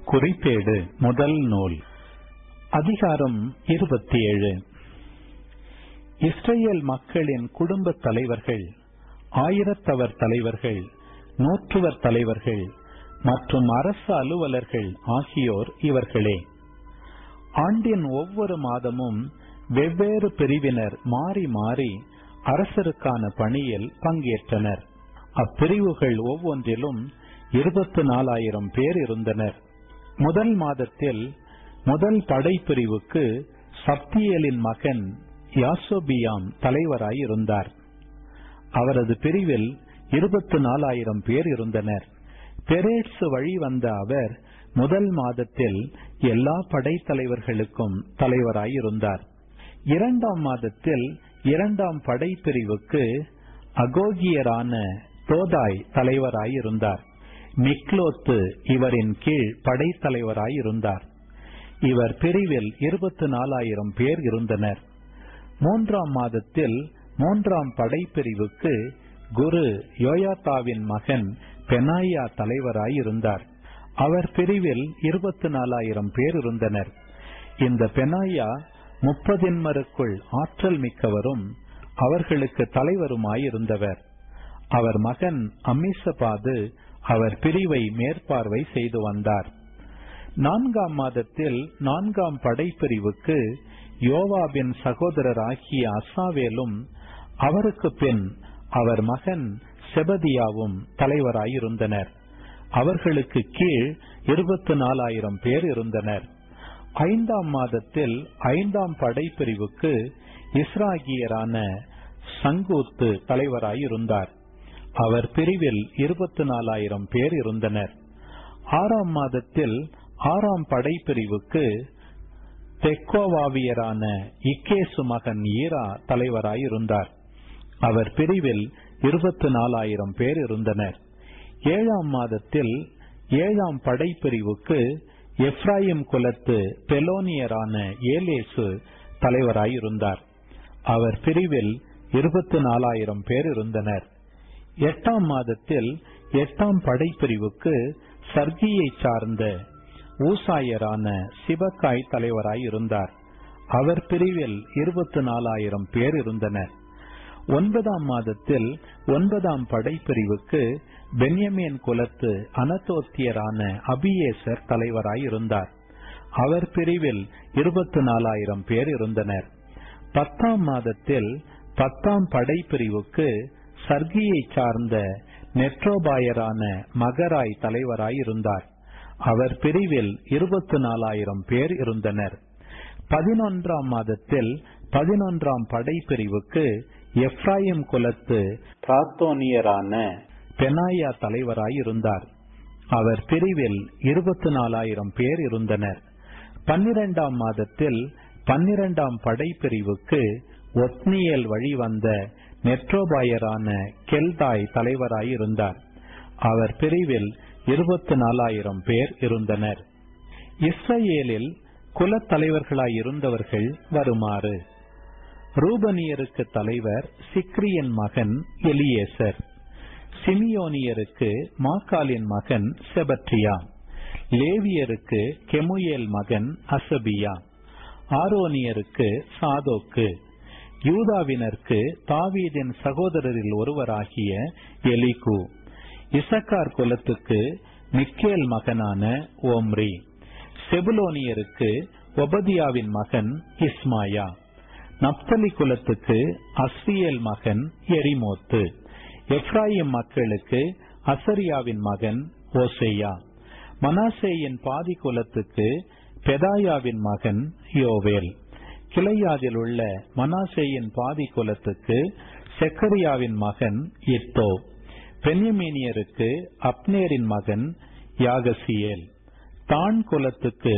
குறிப்பேடு முதல் நூல் அதிகாரம் இருபத்தி ஏழு இஸ்ரேல் மக்களின் குடும்ப தலைவர்கள் ஆயிரத்தவர் தலைவர்கள் நூற்றுவர் தலைவர்கள் மற்றும் அரசு அலுவலர்கள் ஆகியோர் இவர்களே ஆண்டின் ஒவ்வொரு மாதமும் வெவ்வேறு பிரிவினர் மாறி மாறி அரசருக்கான பணியில் பங்கேற்றனர் அப்பிரிவுகள் ஒவ்வொன்றிலும் இருபத்தி நாலாயிரம் பேர் இருந்தனர் முதல் மாதத்தில் முதல் படைப்பிரிவுக்கு சப்தியேலின் மகன் யாசோபியாம் தலைவராய் இருந்தார் அவரது பிரிவில் இருபத்தி நாலாயிரம் பேர் இருந்தனர் பெரேட்ஸ் வழி வந்த அவர் முதல் மாதத்தில் எல்லா படைத்தலைவர்களுக்கும் தலைவராயிருந்தார் இரண்டாம் மாதத்தில் இரண்டாம் படைப்பிரிவுக்கு அகோகியரான தோதாய் தலைவராயிருந்தார் மிக்லோத்து இவரின் கீழ் படைத்தலைவராயிருந்தார் இவர் பிரிவில் இருபத்தி நாலாயிரம் பேர் இருந்தனர் மூன்றாம் மாதத்தில் மூன்றாம் படைப்பிரிவுக்கு குரு யோயாத்தாவின் மகன் பெனாயா தலைவராயிருந்தார் அவர் பிரிவில் இருபத்தி நாலாயிரம் பேர் இருந்தனர் இந்த பெனாயா முப்பதின்மருக்குள் ஆற்றல் மிக்கவரும் அவர்களுக்கு தலைவருமாயிருந்தவர் அவர் மகன் அம்மிசபாது அவர் பிரிவை மேற்பார்வை செய்து வந்தார் நான்காம் மாதத்தில் நான்காம் படைப்பிரிவுக்கு யோவாபின் சகோதரராகிய அசாவேலும் அவருக்கு பின் அவர் மகன் செபதியாவும் தலைவராயிருந்தனர் அவர்களுக்கு கீழ் இருபத்தி நாலாயிரம் பேர் இருந்தனர் ஐந்தாம் மாதத்தில் ஐந்தாம் படைப்பிரிவுக்கு இஸ்ராகியரான சங்கூத்து தலைவராயிருந்தார் அவர் பிரிவில் இருபத்தி நாலாயிரம் பேர் இருந்தனர் ஆறாம் மாதத்தில் ஆறாம் படைப்பிரிவுக்கு தெக்கோவாவியரான இக்கேசு மகன் ஈரா தலைவராயிருந்தார் அவர் பிரிவில் இருபத்தி நாலாயிரம் பேர் இருந்தனர் ஏழாம் மாதத்தில் ஏழாம் படைப்பிரிவுக்கு எப்ராயிம் குலத்து பெலோனியரான ஏலேசு தலைவராயிருந்தார் அவர் பிரிவில் இருபத்தி நாலாயிரம் பேர் இருந்தனர் எட்டாம் மாதத்தில் எட்டாம் படைப்பிரிவுக்கு சர்கியை சார்ந்த ஊசாயரான சிவக்காய் தலைவராயிருந்தார் அவர் பிரிவில் இருபத்தி நாலாயிரம் பேர் இருந்தனர் ஒன்பதாம் மாதத்தில் ஒன்பதாம் படைப்பிரிவுக்கு பென்யமீன் குலத்து அனதோத்தியரான அபியேசர் தலைவராயிருந்தார் அவர் பிரிவில் இருபத்தி நாலாயிரம் பேர் இருந்தனர் பத்தாம் மாதத்தில் பத்தாம் படைப்பிரிவுக்கு சர்கியை சார்ந்த நெட்ரோபாயரான மகராய் தலைவராயிருந்தார் அவர் பிரிவில் இருபத்தி நாலாயிரம் பேர் இருந்தனர் பதினொன்றாம் மாதத்தில் பதினொன்றாம் படைப்பிரிவுக்கு எப்ராயிம் குலத்து பிராத்தோனியரான பெனாயா தலைவராயிருந்தார் அவர் பிரிவில் இருபத்தி நாலாயிரம் பேர் இருந்தனர் பன்னிரண்டாம் மாதத்தில் பன்னிரண்டாம் படைப்பிரிவுக்கு ஒத்னியல் வழி வந்த நெட்ரோபாயரான கெல்தாய் தலைவராயிருந்தார் அவர் பிரிவில் இருபத்தி நாலாயிரம் பேர் இருந்தனர் இஸ்ரேலில் குலத்தலைவர்களாயிருந்தவர்கள் வருமாறு ரூபனியருக்கு தலைவர் சிக்ரியின் மகன் எலியேசர் சிமியோனியருக்கு மாக்காலின் மகன் செபட்ரியா லேவியருக்கு கெமுயேல் மகன் அசபியா ஆரோனியருக்கு சாதோக்கு யூதாவினருக்கு தாவீதின் சகோதரரில் ஒருவராகிய எலிகு இசக்கார் குலத்துக்கு மிக்கேல் மகனான ஓம்ரி செபுலோனியருக்கு ஒபதியாவின் மகன் இஸ்மாயா நப்தலி குலத்துக்கு அஸ்ரியல் மகன் எரிமோத்து எப்ராயிம் மக்களுக்கு அசரியாவின் மகன் ஓசேயா மனாசேயின் பாதி குலத்துக்கு பெதாயாவின் மகன் யோவேல் கிளையாதில் உள்ள மனாசேயின் பாதி குலத்துக்கு செக்கரியாவின் மகன் இத்தோ பென்யமீனியருக்கு அப்னேரின் மகன் யாகசியேல் தான் குலத்துக்கு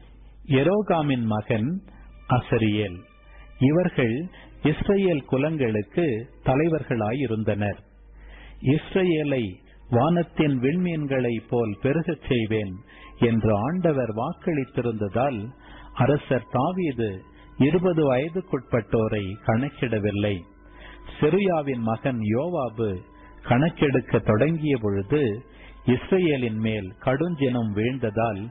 எரோகாமின் மகன் அசரியேல் இவர்கள் இஸ்ரேல் குலங்களுக்கு தலைவர்களாயிருந்தனர் இஸ்ரேலை வானத்தின் விண்மீன்களைப் போல் பெருகச் செய்வேன் என்று ஆண்டவர் வாக்களித்திருந்ததால் அரசர் தாவீது இருபது வயதுக்குட்பட்டோரை கணக்கிடவில்லை செருயாவின் மகன் யோவாபு கணக்கெடுக்க தொடங்கிய பொழுது இஸ்ரேலின் மேல் கடுஞ்சினம் வீழ்ந்ததால்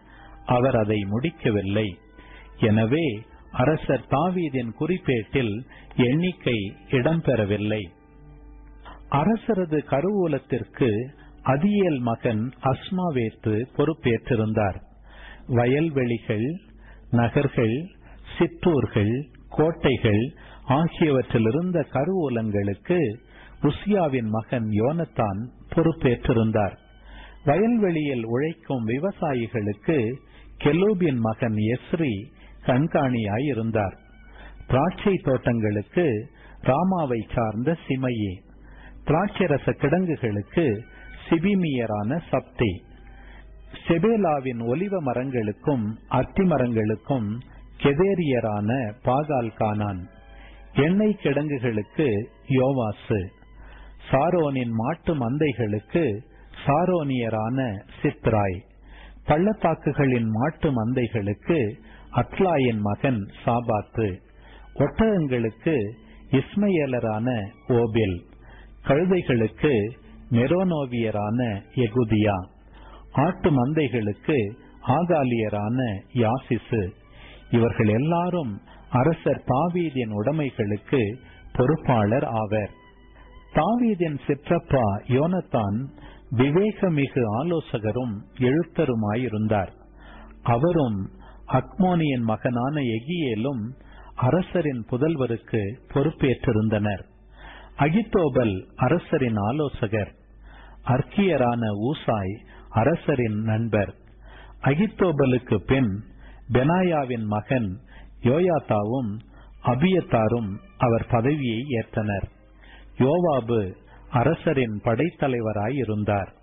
அவர் அதை முடிக்கவில்லை எனவே அரசர் தாவீதின் குறிப்பேட்டில் எண்ணிக்கை இடம்பெறவில்லை அரசரது கருவூலத்திற்கு அதியேல் மகன் அஸ்மாவேத்து பொறுப்பேற்றிருந்தார் வயல்வெளிகள் நகர்கள் சிற்றூர்கள் கோட்டைகள் ஆகியவற்றிலிருந்த கருவூலங்களுக்கு உசியாவின் மகன் யோனத்தான் பொறுப்பேற்றிருந்தார் வயல்வெளியில் உழைக்கும் விவசாயிகளுக்கு கெலூபின் மகன் எஸ்ரி கண்காணியாயிருந்தார் திராட்சை தோட்டங்களுக்கு ராமாவை சார்ந்த சிமையே திராட்சரச கிடங்குகளுக்கு சிபிமியரான சப்தி செபேலாவின் ஒலிவ மரங்களுக்கும் அத்தி மரங்களுக்கும் கெதேரியரான பாகால் கானான் எண்ணெய் கிடங்குகளுக்கு யோவாசு சாரோனின் மாட்டு மந்தைகளுக்கு சாரோனியரான சித்ராய் பள்ளத்தாக்குகளின் மாட்டு மந்தைகளுக்கு அத்லாயின் மகன் சாபாத்து ஒட்டகங்களுக்கு இஸ்மையலரான ஓபில் கழுதைகளுக்கு மெரோனோவியரான எகுதியா ஆட்டு மந்தைகளுக்கு ஆகாலியரான யாசிசு இவர்கள் எல்லாரும் அரசர் தாவீதின் உடைமைகளுக்கு பொறுப்பாளர் ஆவர் தாவீதின் சிற்றப்பா யோனத்தான் விவேகமிகு ஆலோசகரும் எழுத்தருமாயிருந்தார் அவரும் அக்மோனியின் மகனான எகியேலும் அரசரின் புதல்வருக்கு பொறுப்பேற்றிருந்தனர் அகித்தோபல் அரசரின் ஆலோசகர் அர்க்கியரான ஊசாய் அரசரின் நண்பர் அகித்தோபலுக்கு பின் பெனாயாவின் மகன் யோயாத்தாவும் அபியத்தாரும் அவர் பதவியை ஏற்றனர் யோவாபு அரசரின் படைத்தலைவராயிருந்தார்